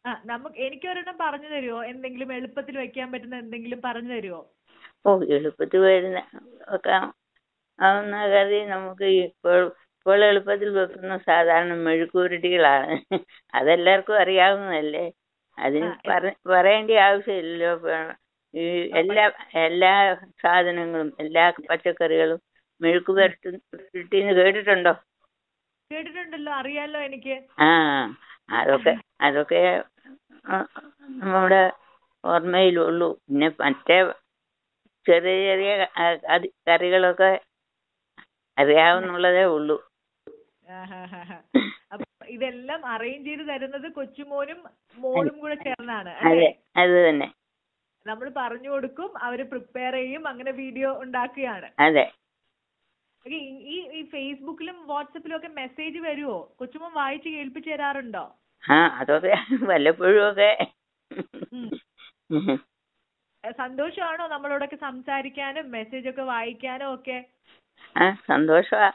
ആ നമുക്ക് എനിക്കൊരെണ്ണം പറഞ്ഞു തരുമോ എന്തെങ്കിലും എളുപ്പത്തിൽ വെക്കാൻ പറ്റുന്ന എന്തെങ്കിലും പറഞ്ഞു തരുമോ ഓ എളുപ്പത്തിൽ വരുന്ന ഒക്കെ ആവുന്ന കറി നമുക്ക് ഇപ്പോൾ ഇപ്പോൾ എളുപ്പത്തിൽ വെക്കുന്ന സാധാരണ മെഴുക്കുരുട്ടികളാണ് അതെല്ലാവർക്കും അറിയാവുന്നതല്ലേ അതിന് ആ, എ- പറ- പറയേണ്ട ആവശ്യമില്ലല്ലോ പ- ഈ എല്ലാ എല്ലാ സാധനങ്ങളും എല്ലാ പച്ചക്കറികളും മെഴുക്ക് പുരട്ടിന്ന് കേട്ടിട്ടുണ്ടോ കേട്ടിട്ടുണ്ടല്ലോ അറിയാലോ എനിക്ക് ആ അതൊക്കെ അതൊക്കെ ആ, നമ്മുടെ ഓർമ്മയിലുള്ളൂ പിന്നെ മറ്റേ ചെറിയ ചെറിയ ക- അത് കറികളൊക്കെ അറിയാവുന്നുള്ളതേ ഉള്ളൂ ആഹാഹാഹാ. അപ്പൊ ഇതെല്ലാം അറേഞ്ച് ചെയ്ത് തരുന്നത് കൊച്ചുമോനും മോളും കൂടെ ചേർന്നാണ് അതെ അല്ലേ അത് തന്നെ നമ്മൾ പറഞ്ഞു കൊടുക്കും അവര് പ്രിപ്പയർ ചെയ്യും അങ്ങനെ വീഡിയോ ഉണ്ടാക്കുകയാണ് അതെ ഈ ഈ ഈ ഫേസ്ബുക്കിലും വാട്സപ്പിലും ഒക്കെ മെസ്സേജ് വരുമോ കൊച്ചുമോൻ വായിച്ച് കേൾപ്പിച്ചു തരാറുണ്ടോ ആ അതൊക്കെ വല്ലപ്പോഴും ഒക്കെ ഉം. ഏ, സന്തോഷമാണോ നമ്മളോടൊക്കെ സംസാരിക്കാനും മെസ്സേജ് ഒക്കെ വായിക്കാനും ഒക്കെ ആ സന്തോഷമാ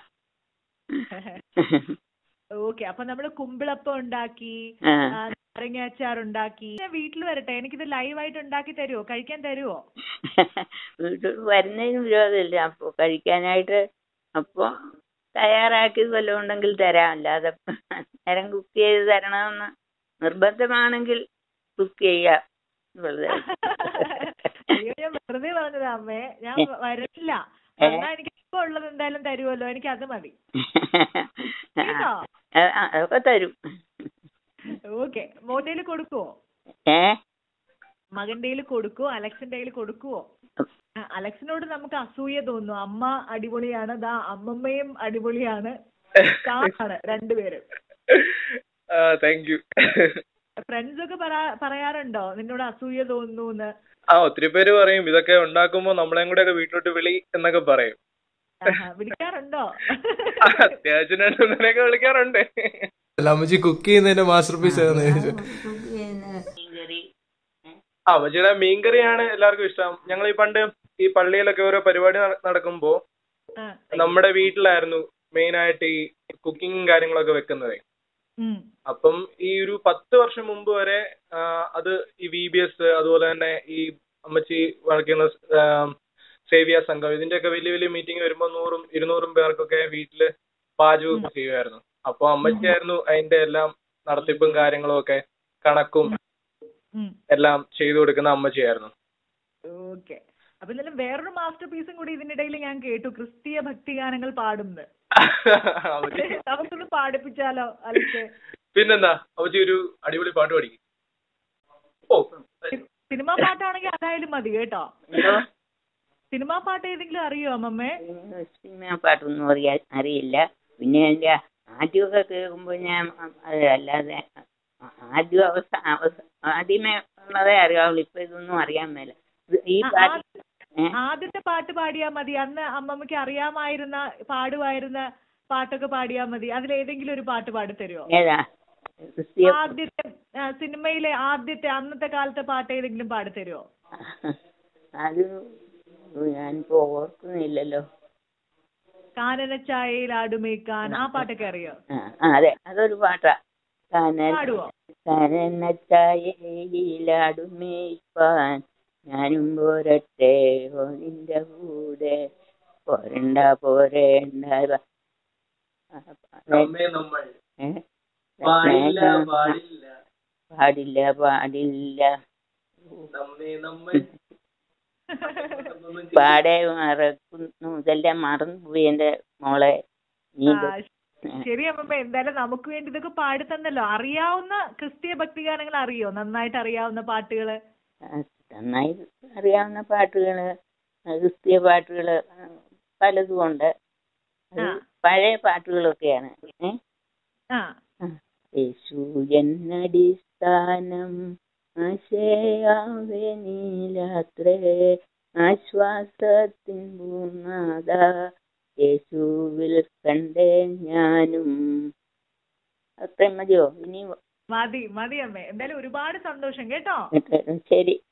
ഓക്കെ അപ്പൊ നമ്മള് കുമ്പിളപ്പം ഉണ്ടാക്കി ആ ആ, നാരങ്ങ അച്ചാർ ഉണ്ടാക്കി ഞാൻ വീട്ടിൽ വരട്ടെ എനിക്കിത് ലൈവായിട്ട് ഉണ്ടാക്കി തരുമോ കഴിക്കാൻ തരുമോ വീട്ടിൽ വരുന്നതിന് വിരോധമില്ല അപ്പൊ കഴിക്കാനായിട്ട് അപ്പൊ തയ്യാറാക്കിയത് വല്ലതും ഉണ്ടെങ്കിൽ തരാം അല്ലാതെ നേരം കുക്ക് ചെയ്ത് തരണമെന്ന് നിർബന്ധമാണെങ്കിൽ കുക്ക് ചെയ്യാം വെറുതെ അയ്യോ ഞാൻ വെറുതെ പറഞ്ഞതാ അമ്മേ ഞാൻ വരില്ല ഏ? എന്നാ എനിക്ക് ഇപ്പൊ ഉള്ളത് എന്തായാലും തരുമല്ലോ എനിക്ക് അത് മതി കേട്ടോ ആ, ആ, അതൊക്കെ തരും ഓക്കെ മോന്റെ കൊടുക്കുവോ ഏ മകന്റെ കയ്യിൽ കൊടുക്കുവോ അലക്സിന്റെ കയ്യിൽ കൊടുക്കുവോ ആ, അലക്സിനോട് നമുക്ക് അസൂയ തോന്നുന്നു അമ്മ അടിപൊളിയാണ് ദാ അമ്മമ്മയും അടിപൊളിയാണ് സ്റ്റാറാണ് രണ്ടുപേരും താങ്ക് യു ഫ്രണ്ട്സ് ഒക്കെ പറ- പറയാറുണ്ടോ നിന്നോട് അസൂയ തോന്നുന്നു ആ ഒത്തിരി പേര് പറയും ഇതൊക്കെ ഉണ്ടാക്കുമ്പോ നമ്മളെയും കൂടെ ഒക്കെ വീട്ടിലോട്ട് വിളി എന്നൊക്കെ പറയും വിളിക്കാറുണ്ടോ അത്യാവശ്യം രണ്ടുമൂന്നിനെയൊക്കെ വിളിക്കാറുണ്ട് അല്ല അമ്മച്ചി കുക്ക് ചെയ്യുന്നതിന്റെ മാസ്റ്റർ പീസ് ഏതാന്ന് ചോദിച്ചു മീൻകറി ആ അമ്മച്ചിയുടെ മീൻകറിയാണ് എല്ലാവർക്കും ഇഷ്ടം ഞങ്ങൾ ഈ പണ്ട് ഈ പള്ളിയിലൊക്കെ ഓരോ പരിപാടി നട- നടക്കുമ്പോ ആ, നമ്മുടെ വീട്ടിലായിരുന്നു മെയിൻ ആയിട്ട് ഈ കുക്കിങ്ങും കാര്യങ്ങളൊക്കെ വെക്കുന്നത് ഉം, അപ്പം ഈ ഒരു പത്ത് വർഷം മുമ്പ് വരെ ആ, അത് ഈ വി ബി എസ് അതുപോലെ തന്നെ ഈ അമ്മച്ചി വളർത്തുന്ന സേവിയ സംഘം ഇതിന്റെയൊക്കെ വലിയ വലിയ മീറ്റിംഗ് വരുമ്പോൾ നൂറും ഇരുന്നൂറും പേർക്കൊക്കെ വീട്ടില് പാചകമൊക്കെ ചെയ്യുമായിരുന്നു അപ്പൊ അമ്മച്ചിയായിരുന്നു അതിന്റെ എല്ലാം നടത്തിപ്പും കാര്യങ്ങളും ഒക്കെ കണക്കും ഉം. എല്ലാം ചെയ്തു കൊടുക്കുന്ന അമ്മച്ചിയായിരുന്നു ഓക്കെ അപ്പൊ എന്നാലും വേറൊരു മാസ്റ്റർ പീസും കൂടി ഇതിനിടയിൽ ഞാൻ കേട്ടു ക്രിസ്തീയ ഭക്തിഗാനങ്ങൾ പാടുന്നത് അമ്മച്ചി നമുക്കൊന്ന് പാടിപ്പിച്ചാലോ അലക്സ് പിന്നെന്താ അമ്മച്ചി ഒരു അടിപൊളി പാട്ട് പഠിക്കും ഓ സിനിമാ പാട്ടാണെങ്കിൽ അതായാലും മതി കേട്ടോ എന്തോ സിനിമാ പാട്ട് ഏതെങ്കിലും അറിയോ അമ്മമ്മേ സിനിമ പാട്ടൊന്നും അറിയാ അറിയില്ല പിന്നെ എന്റെ ആദ്യമൊക്കെ കേൾക്കുമ്പോ ഞാൻ അത് അല്ലാതെ ആദ്യം അവസ്ഥ അവസ്ഥ ആദ്യമേ ഉള്ളതേ അറിയാവുള്ളൂ ഇപ്പൊ ഇതൊന്നും അറിയാൻ മേല ഇത് ഈ ആ, പാട്ട് ഏ? ആദ്യത്തെ പാട്ട് പാടിയാ മതി അന്ന് അമ്മമ്മക്ക് അറിയാമായിരുന്ന പാടുമായിരുന്ന പാട്ടൊക്കെ പാടിയാ മതി അതിലേതെങ്കിലും ഒരു പാട്ട് പാടിത്തരുമോ ഏതാ ക്രിസ്തീയ ആദ്യത്തെ ആ, സിനിമയിലെ ആദ്യത്തെ അന്നത്തെ കാലത്തെ പാട്ട് ഏതെങ്കിലും പാടിത്തരുമോ അത് ഞാനിപ്പോ ഓർക്കുന്നില്ലല്ലോ കാനനച്ചായയിൽ ആടുമേക്കാൻ ആ പാട്ടൊക്കെ അറിയോ ആ ആ, അതെ അതൊരു പാട്ടാ കനൽ പാടുവോ കനനച്ചായയിലാടുമേയ്പ്പാൻ ഞാനും പോരട്ടെ ഓ നിന്റെ കൂടെ പോരണ്ട പോരേണ്ട ആ, നമ്മെ നമ്മൾ ഏ? പാടില്ല സ്നേഹം പാടില്ല പാടില്ല പാടില്ല നമ്മെ നമ്മൾ പാടെ മറക്കുന്നു ഇതെല്ലാം മറന്നുപോയി എന്റെ മോളെ നീ ആ, ശരി അമ്മമ്മ എന്തായാലും നമുക്ക് വേണ്ടി ഇതൊക്കെ പാടി തന്നല്ലോ അറിയാവുന്ന ക്രിസ്തീയ ഭക്തിഗാനങ്ങൾ അറിയോ നന്നായിട്ട് അറിയാവുന്ന പാട്ടുകള് ആ, നന്നായി അറിയാവുന്ന പാട്ടുകള് ക്രിസ്തീയ പാട്ടുകള് ആ, പലതും ഉണ്ട് അത് ആ. പഴയ പാട്ടുകളൊക്കെയാണ് ഏ ആ യേശു എന്നടിസ്ഥാനം ആശയാവേ നീലാത്രേ ആശ്വാസത്തിൻ പൂർണ്ണത യേശുവിൽ കണ്ടേ ഞാനും അത്രയും മതിയോ ഇനി മതി മതി അമ്മേ എന്തായാലും ഒരുപാട് സന്തോഷം കേട്ടോ ശരി